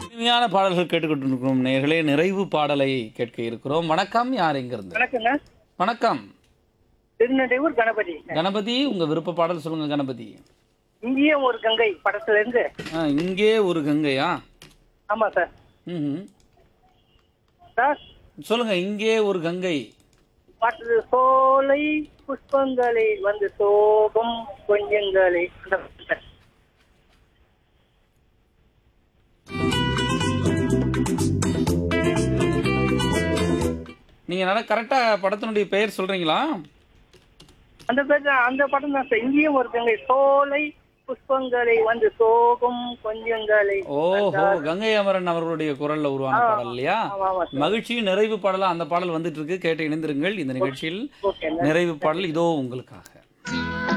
இனிமையான பாடல்கள் கேட்டுக்கிட்டு இருக்கிறோம் நேர்களே நிறைவு பாடலை கேட்க இருக்கிறோம் வணக்கம் யார் எங்கிருந்து வணக்கங்க வணக்கம் திருநெல்வேலூர் கணபதி கணபதி உங்க விருப்ப பாடல் சொல்லுங்க கணபதி இங்கேயும் ஒரு கங்கை படத்துல இருந்து ஆ, இங்கே ஒரு கங்கையா ஆமா சார் ம் சார் சொல்லுங்க இங்கே ஒரு கங்கை மற்றது சோலை புஷ்பங்களை வந்து சோகம் கொஞ்சங்களை அந்த பாட்டு சார். நீங்க நல்லா கரெக்டா படத்தினுடைய பெயர் சொல்றீங்களா அந்த பேர் தான், அந்த படம் தான் சார் இங்கேயும் ஒரு கங்கை சோலை புஷ்பங்களை வந்து சோகம் கொஞ்சங்களை ஓஹோ கங்கை அமரன் அவர்களுடைய குரல்ல உருவான பாடல் இல்லையா ஆமா ஆமா சார் மகிழ்ச்சி நிறைவு பாடலா அந்த பாடல் வந்துட்டு இருக்கு கேட்டு இணைந்திருங்கள் இந்த நிகழ்ச்சியில் ஓகே நிறைவு பாடல் இதோ உங்களுக்காக